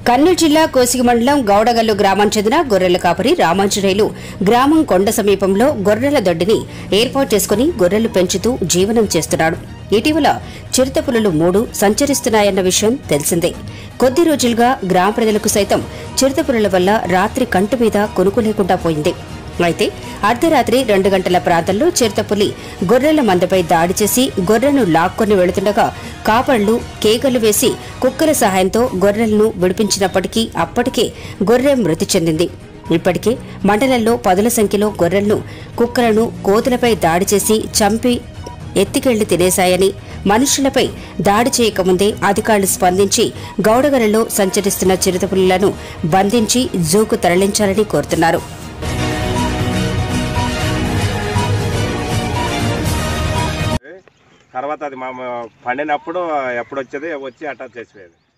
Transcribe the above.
కర్నూలు జిల్లా కోసిగి మండలం గౌడగల్లు గ్రామం చెందిన గొర్రెల కాపరి రామాంజనేయులు గ్రామం కొండ సమీపంలో గొర్రెల దొడ్డిని ఏర్పాటు చేసుకుని గొర్రెలు పెంచుతూ జీవనం చేస్తున్నాడు ఇటీవల చిరుతపులులు మూడు సంచరిస్తున్నాయన్న విషయం తెలిసిందే కొద్ది రోజులుగా గ్రామ ప్రజలకు సైతం చిరుతపులుల వల్ల రాత్రి కంటి మీద కొనుక్కు లేకుండా పోయింది అయితే అర్ధరాత్రి రెండు గంటల ప్రాంతంలో చిరుతపులి గొర్రెల మందపై దాడి చేసి గొర్రెను లాక్కొని వెళుతుండగా కాపళ్లు కేకలు వేసి కుక్కల సహాయంతో గొర్రెలను విడిపించినప్పటికీ అప్పటికే గొర్రె మృతి చెందింది ఇప్పటికే మండలంలో పదుల సంఖ్యలో గొర్రెలను కుక్కలను కోతులపై దాడి చేసి చంపి ఎత్తికెళ్లి తినేశాయని మనుషులపై దాడి చేయకముందే అధికారులు స్పందించి గౌడగలలో సంచరిస్తున్న చిరుతపులులను బంధించి జూకు తరలించాలని కోరుతున్నారు తర్వాత అది మా మా పండినప్పుడు ఎప్పుడు వచ్చేది వచ్చి అటాచ్ చేసిపోయేది